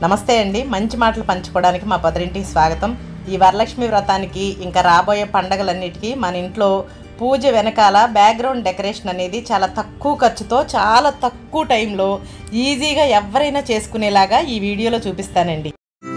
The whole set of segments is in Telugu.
నమస్తే అండి మంచి మాటలు పంచుకోవడానికి మా పదరింటికి స్వాగతం ఈ వరలక్ష్మి వ్రతానికి ఇంకా రాబోయే పండగలన్నిటికీ మన ఇంట్లో పూజ వెనకాల బ్యాక్గ్రౌండ్ డెకరేషన్ అనేది చాలా తక్కువ ఖర్చుతో చాలా తక్కువ టైంలో ఈజీగా ఎవరైనా చేసుకునేలాగా ఈ వీడియోలో చూపిస్తానండి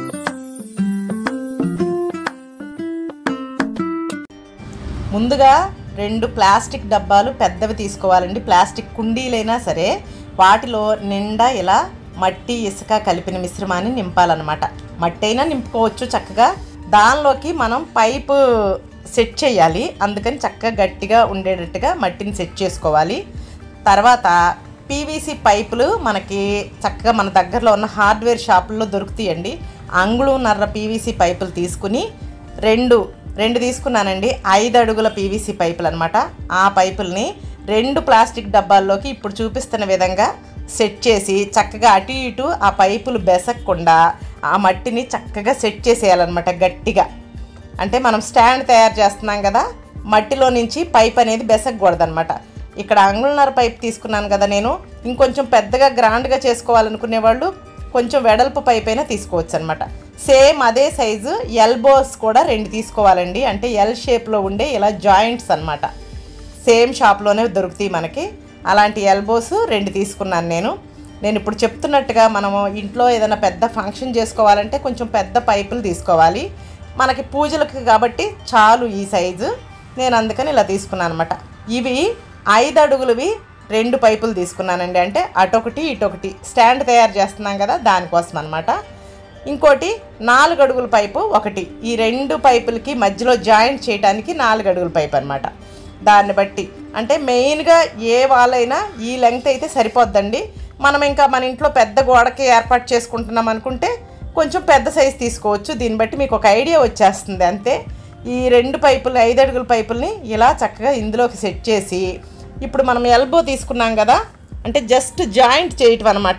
ముందుగా రెండు ప్లాస్టిక్ డబ్బాలు పెద్దవి తీసుకోవాలండి ప్లాస్టిక్ కుండీలైనా సరే వాటిలో నిండా ఇలా మట్టి ఇసుక కలిపిన మిశ్రమాన్ని నింపాలన్నమాట మట్టి అయినా నింపుకోవచ్చు చక్కగా దానిలోకి మనం పైపు సెట్ చేయాలి అందుకని చక్కగా గట్టిగా ఉండేటట్టుగా మట్టిని సెట్ చేసుకోవాలి తర్వాత పీవీసీ పైపులు మనకి చక్కగా మన దగ్గరలో ఉన్న హార్డ్వేర్ షాపుల్లో దొరుకుతాయండి అంగుళం నర్ర పీవీసీ పైపులు తీసుకుని రెండు రెండు తీసుకున్నానండి ఐదు అడుగుల పీవీసీ పైపులు అనమాట ఆ పైపుల్ని రెండు ప్లాస్టిక్ డబ్బాల్లోకి ఇప్పుడు చూపిస్తున్న విధంగా సెట్ చేసి చక్కగా అటు ఇటు ఆ పైపులు బెసక్కుండా ఆ మట్టిని చక్కగా సెట్ చేసేయాలన్నమాట గట్టిగా అంటే మనం స్టాండ్ తయారు చేస్తున్నాం కదా మట్టిలో నుంచి పైప్ అనేది బెసకూడదనమాట ఇక్కడ అంగుళన్నర పైప్ తీసుకున్నాను కదా నేను ఇంకొంచెం పెద్దగా గ్రాండ్గా చేసుకోవాలనుకునే వాళ్ళు కొంచెం వెడల్పు పైప్ అయినా తీసుకోవచ్చు అనమాట సేమ్ అదే సైజు ఎల్బోస్ కూడా రెండు తీసుకోవాలండి అంటే ఎల్ షేప్లో ఉండే ఇలా జాయింట్స్ అన్నమాట సేమ్ షాప్లోనే దొరుకుతాయి మనకి అలాంటి ఎల్బోస్ రెండు తీసుకున్నాను నేను నేను ఇప్పుడు చెప్తున్నట్టుగా మనము ఇంట్లో ఏదైనా పెద్ద ఫంక్షన్ చేసుకోవాలంటే కొంచెం పెద్ద పైపులు తీసుకోవాలి మనకి పూజలకు కాబట్టి చాలు ఈ సైజు నేను అందుకని ఇలా తీసుకున్నాను అనమాట ఇవి ఐదు అడుగులవి రెండు పైపులు తీసుకున్నానండి అంటే అటొకటి ఇటొకటి స్టాండ్ తయారు చేస్తున్నాం కదా దానికోసం అనమాట ఇంకోటి నాలుగు అడుగుల పైపు ఒకటి ఈ రెండు పైపులకి మధ్యలో జాయింట్ చేయడానికి నాలుగు అడుగుల పైపు అనమాట దాన్ని బట్టి అంటే మెయిన్గా ఏ వాళ్ళైనా ఈ లెంగ్త్ అయితే సరిపోద్దండి మనం ఇంకా మన ఇంట్లో పెద్ద గోడకి ఏర్పాటు చేసుకుంటున్నాం అనుకుంటే కొంచెం పెద్ద సైజు తీసుకోవచ్చు దీన్ని బట్టి మీకు ఒక ఐడియా వచ్చేస్తుంది అంతే ఈ రెండు పైపులు ఐదు అడుగుల పైపుల్ని ఇలా చక్కగా ఇందులోకి సెట్ చేసి ఇప్పుడు మనం ఎల్బో తీసుకున్నాం కదా అంటే జస్ట్ జాయింట్ చేయటం అనమాట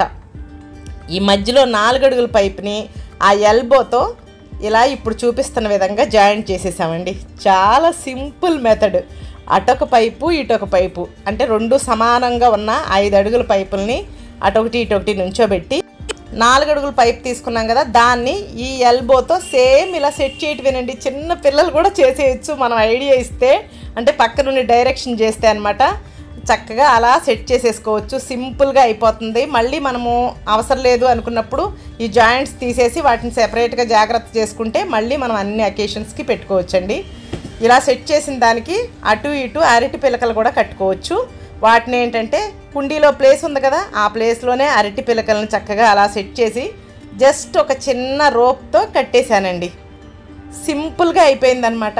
ఈ మధ్యలో నాలుగు అడుగుల పైప్ని ఆ ఎల్బోతో ఇలా ఇప్పుడు చూపిస్తున్న విధంగా జాయింట్ చేసేసామండి చాలా సింపుల్ మెథడ్ అటొక పైపు ఇటొక పైపు అంటే రెండు సమానంగా ఉన్న ఐదు అడుగుల పైపుల్ని అటొకటి ఇటొకటి నుంచోబెట్టి నాలుగు అడుగుల పైప్ తీసుకున్నాం కదా దాన్ని ఈ ఎల్బోతో సేమ్ ఇలా సెట్ చేయటమేనండి చిన్న పిల్లలు కూడా చేసేయచ్చు మనం ఐడియా ఇస్తే అంటే పక్క నుండి డైరెక్షన్ చేస్తే అనమాట చక్కగా అలా సెట్ చేసేసుకోవచ్చు సింపుల్గా అయిపోతుంది మళ్ళీ మనము అవసరం లేదు అనుకున్నప్పుడు ఈ జాయింట్స్ తీసేసి వాటిని సెపరేట్గా జాగ్రత్త చేసుకుంటే మళ్ళీ మనం అన్ని అకేషన్స్కి పెట్టుకోవచ్చండి ఇలా సెట్ చేసిన దానికి అటు ఇటు అరటి పిలకలు కూడా కట్టుకోవచ్చు వాటిని ఏంటంటే కుండీలో ప్లేస్ ఉంది కదా ఆ ప్లేస్లోనే అరటి పిలకలను చక్కగా అలా సెట్ చేసి జస్ట్ ఒక చిన్న రోప్తో కట్టేశానండి సింపుల్గా అయిపోయిందనమాట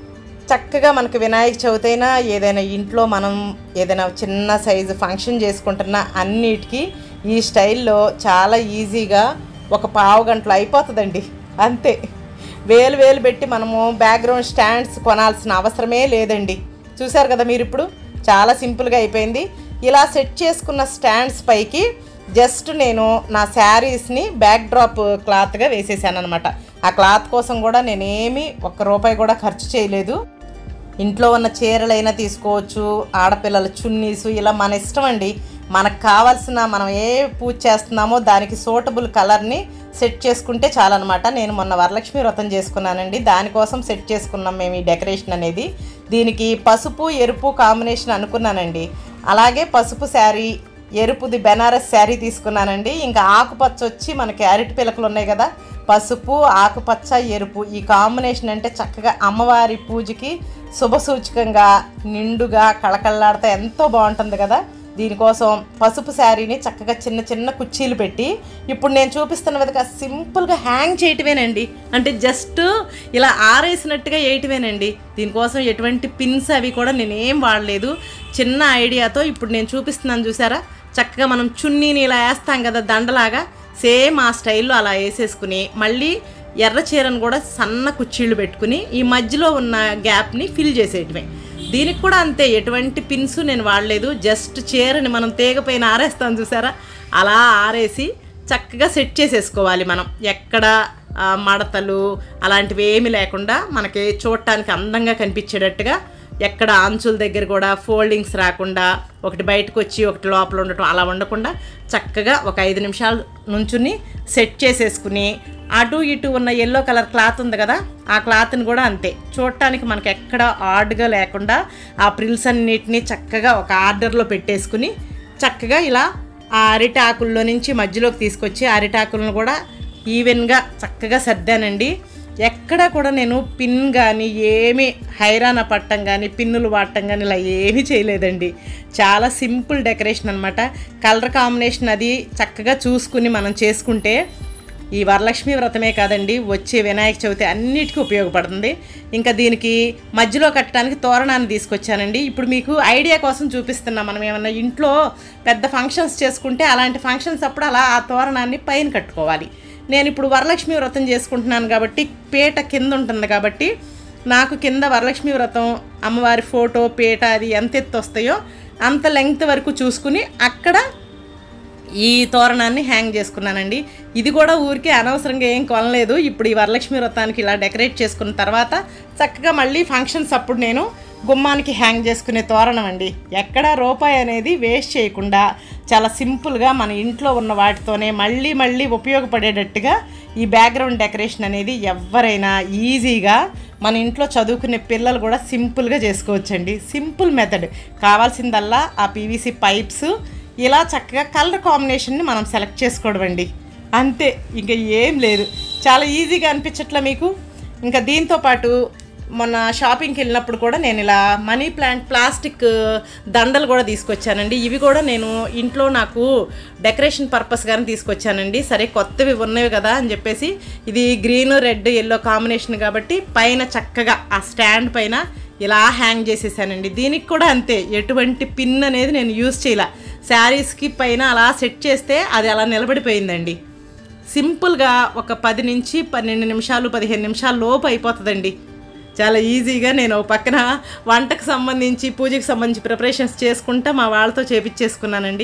చక్కగా మనకు వినాయక చవితి అయినా ఏదైనా ఇంట్లో మనం ఏదైనా చిన్న సైజు ఫంక్షన్ చేసుకుంటున్నా అన్నిటికీ ఈ స్టైల్లో చాలా ఈజీగా ఒక పావు గంటలో అయిపోతుందండి అంతే వేలు వేలు పెట్టి మనము బ్యాక్గ్రౌండ్ స్టాండ్స్ కొనాల్సిన అవసరమే లేదండి చూసారు కదా మీరు ఇప్పుడు చాలా సింపుల్గా అయిపోయింది ఇలా సెట్ చేసుకున్న స్టాండ్స్ పైకి జస్ట్ నేను నా శారీస్ని బ్యాక్ డ్రాప్ క్లాత్గా వేసేసాను అనమాట ఆ క్లాత్ కోసం కూడా నేనేమి ఒక్క రూపాయి కూడా ఖర్చు చేయలేదు ఇంట్లో ఉన్న చీరలైనా తీసుకోవచ్చు ఆడపిల్లల చున్నీస్ ఇలా మన ఇష్టం అండి మనకు కావాల్సిన మనం ఏ పూజ చేస్తున్నామో దానికి సూటబుల్ కలర్ని సెట్ చేసుకుంటే చాలన్నమాట నేను మొన్న వరలక్ష్మి వ్రతం చేసుకున్నానండి దానికోసం సెట్ చేసుకున్నాం మేము ఈ డెకరేషన్ అనేది దీనికి పసుపు ఎరుపు కాంబినేషన్ అనుకున్నానండి అలాగే పసుపు శారీ ఎరుపుది బెనారస్ శారీ తీసుకున్నానండి ఇంకా ఆకుపచ్చ వచ్చి మనకి అరటి పిలకలు ఉన్నాయి కదా పసుపు ఆకుపచ్చ ఎరుపు ఈ కాంబినేషన్ అంటే చక్కగా అమ్మవారి పూజకి శుభసూచకంగా నిండుగా కళకళలాడితే ఎంతో బాగుంటుంది కదా దీనికోసం పసుపు శారీని చక్కగా చిన్న చిన్న కుర్చీలు పెట్టి ఇప్పుడు నేను చూపిస్తున్న విధంగా సింపుల్గా హ్యాంగ్ చేయటమేనండి అంటే జస్ట్ ఇలా ఆరేసినట్టుగా వేయటమేనండి దీనికోసం ఎటువంటి పిన్స్ అవి కూడా నేనేం వాడలేదు చిన్న ఐడియాతో ఇప్పుడు నేను చూపిస్తున్నాను చూసారా చక్కగా మనం చున్నీని ఇలా వేస్తాం కదా దండలాగా సేమ్ ఆ స్టైల్లో అలా వేసేసుకుని మళ్ళీ ఎర్ర చీరను కూడా సన్న కుర్చీళ్ళు పెట్టుకుని ఈ మధ్యలో ఉన్న గ్యాప్ని ఫిల్ చేసేయటమే దీనికి కూడా అంతే ఎటువంటి పిన్స్ నేను వాడలేదు జస్ట్ చీరని మనం తీగ పైన ఆరేస్తాం చూసారా అలా ఆరేసి చక్కగా సెట్ చేసేసుకోవాలి మనం ఎక్కడ ఆ, మడతలు అలాంటివి ఏమీ లేకుండా మనకి చూడటానికి అందంగా కనిపించేటట్టుగా ఎక్కడ అంచుల దగ్గర కూడా ఫోల్డింగ్స్ రాకుండా ఒకటి బయటకు వచ్చి ఒకటి లోపల ఉండటం అలా ఉండకుండా చక్కగా ఒక ఐదు నిమిషాలు నుంచుని సెట్ చేసేసుకుని అటు ఇటు ఉన్న ఎల్లో కలర్ క్లాత్ ఉంది కదా ఆ క్లాత్ని కూడా అంతే చూడటానికి మనకి ఎక్కడ ఆర్డ్గా లేకుండా ఆ ప్రిల్స్ అన్నిటిని చక్కగా ఒక ఆర్డర్లో పెట్టేసుకుని చక్కగా ఇలా ఆ అరిటాకుల్లో నుంచి మధ్యలోకి తీసుకొచ్చి ఆ అరిటాకులను కూడా ఈవెన్గా చక్కగా సర్దానండి ఎక్కడ కూడా నేను పిన్ కానీ ఏమీ హైరాణ పట్టం కానీ పిన్నులు వాడటం కానీ ఇలా ఏమీ చేయలేదండి చాలా సింపుల్ డెకరేషన్ అనమాట కలర్ కాంబినేషన్ అది చక్కగా చూసుకుని మనం చేసుకుంటే ఈ వరలక్ష్మి వ్రతమే కాదండి వచ్చే వినాయక చవితి అన్నిటికీ ఉపయోగపడుతుంది ఇంకా దీనికి మధ్యలో కట్టడానికి తోరణాన్ని తీసుకొచ్చానండి ఇప్పుడు మీకు ఐడియా కోసం చూపిస్తున్నాం మనం ఏమన్నా ఇంట్లో పెద్ద ఫంక్షన్స్ చేసుకుంటే అలాంటి ఫంక్షన్స్ అప్పుడు అలా ఆ తోరణాన్ని పైన కట్టుకోవాలి నేను ఇప్పుడు వరలక్ష్మి వ్రతం చేసుకుంటున్నాను కాబట్టి పీట కింద ఉంటుంది కాబట్టి నాకు కింద వరలక్ష్మి వ్రతం అమ్మవారి ఫోటో పీట అది ఎంత ఎత్తు వస్తాయో అంత లెంగ్త్ వరకు చూసుకుని అక్కడ ఈ తోరణాన్ని హ్యాంగ్ చేసుకున్నానండి ఇది కూడా ఊరికే అనవసరంగా ఏం కొనలేదు ఇప్పుడు ఈ వరలక్ష్మి వ్రతానికి ఇలా డెకరేట్ చేసుకున్న తర్వాత చక్కగా మళ్ళీ ఫంక్షన్స్ అప్పుడు నేను గుమ్మానికి హ్యాంగ్ చేసుకునే తోరణం అండి ఎక్కడ రూపాయి అనేది వేస్ట్ చేయకుండా చాలా సింపుల్గా మన ఇంట్లో ఉన్న వాటితోనే మళ్ళీ మళ్ళీ ఉపయోగపడేటట్టుగా ఈ బ్యాక్గ్రౌండ్ డెకరేషన్ అనేది ఎవరైనా ఈజీగా మన ఇంట్లో చదువుకునే పిల్లలు కూడా సింపుల్గా చేసుకోవచ్చండి సింపుల్ మెథడ్ కావాల్సిందల్లా ఆ పీవీసీ పైప్స్ ఇలా చక్కగా కలర్ కాంబినేషన్ని మనం సెలెక్ట్ చేసుకోవడం అండి అంతే ఇంకా ఏం లేదు చాలా ఈజీగా అనిపించట్లా మీకు ఇంకా దీంతో పాటు మొన్న షాపింగ్కి వెళ్ళినప్పుడు కూడా నేను ఇలా మనీ ప్లాంట్ ప్లాస్టిక్ దండలు కూడా తీసుకొచ్చానండి ఇవి కూడా నేను ఇంట్లో నాకు డెకరేషన్ పర్పస్ కానీ తీసుకొచ్చానండి సరే కొత్తవి ఉన్నవి కదా అని చెప్పేసి ఇది గ్రీన్ రెడ్ ఎల్లో కాంబినేషన్ కాబట్టి పైన చక్కగా ఆ స్టాండ్ పైన ఇలా హ్యాంగ్ చేసేసానండి దీనికి కూడా అంతే ఎటువంటి పిన్ అనేది నేను యూజ్ చేయాల శారీస్కి పైన అలా సెట్ చేస్తే అది అలా నిలబడిపోయిందండి సింపుల్గా ఒక పది నుంచి పన్నెండు నిమిషాలు పదిహేను నిమిషాల లోపు అయిపోతుందండి చాలా ఈజీగా నేను ఓ పక్కన వంటకు సంబంధించి పూజకి సంబంధించి ప్రిపరేషన్స్ చేసుకుంటా మా వాళ్ళతో చేపించేసుకున్నానండి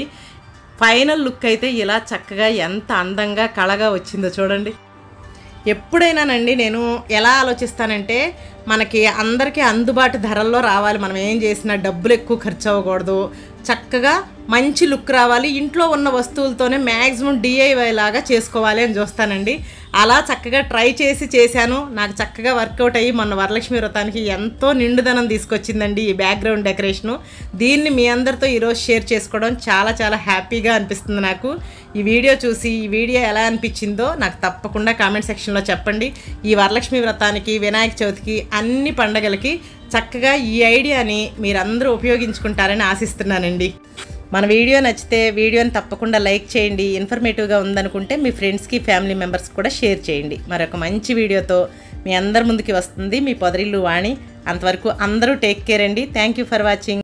ఫైనల్ లుక్ అయితే ఇలా చక్కగా ఎంత అందంగా కళగా వచ్చిందో చూడండి ఎప్పుడైనానండి నేను ఎలా ఆలోచిస్తానంటే మనకి అందరికీ అందుబాటు ధరల్లో రావాలి మనం ఏం చేసినా డబ్బులు ఎక్కువ ఖర్చు అవ్వకూడదు చక్కగా మంచి లుక్ రావాలి ఇంట్లో ఉన్న వస్తువులతోనే మ్యాక్సిమం డిఐవై లాగా చేసుకోవాలి అని చూస్తానండి అలా చక్కగా ట్రై చేసి చేశాను నాకు చక్కగా వర్కౌట్ అయ్యి మొన్న వరలక్ష్మి వ్రతానికి ఎంతో నిండుదనం తీసుకొచ్చిందండి ఈ బ్యాక్గ్రౌండ్ డెకరేషను దీన్ని మీ అందరితో ఈరోజు షేర్ చేసుకోవడం చాలా చాలా హ్యాపీగా అనిపిస్తుంది నాకు ఈ వీడియో చూసి ఈ వీడియో ఎలా అనిపించిందో నాకు తప్పకుండా కామెంట్ సెక్షన్లో చెప్పండి ఈ వరలక్ష్మి వ్రతానికి వినాయక చవితికి అన్ని పండగలకి చక్కగా ఈ ఐడియాని మీరందరూ ఉపయోగించుకుంటారని ఆశిస్తున్నానండి మన వీడియో నచ్చితే వీడియోని తప్పకుండా లైక్ చేయండి ఇన్ఫర్మేటివ్గా ఉందనుకుంటే మీ ఫ్రెండ్స్కి ఫ్యామిలీ మెంబర్స్ కూడా షేర్ చేయండి మరొక మంచి వీడియోతో మీ అందరి ముందుకి వస్తుంది మీ పొదరిల్లు వాణి అంతవరకు అందరూ టేక్ కేర్ అండి థ్యాంక్ యూ ఫర్ వాచింగ్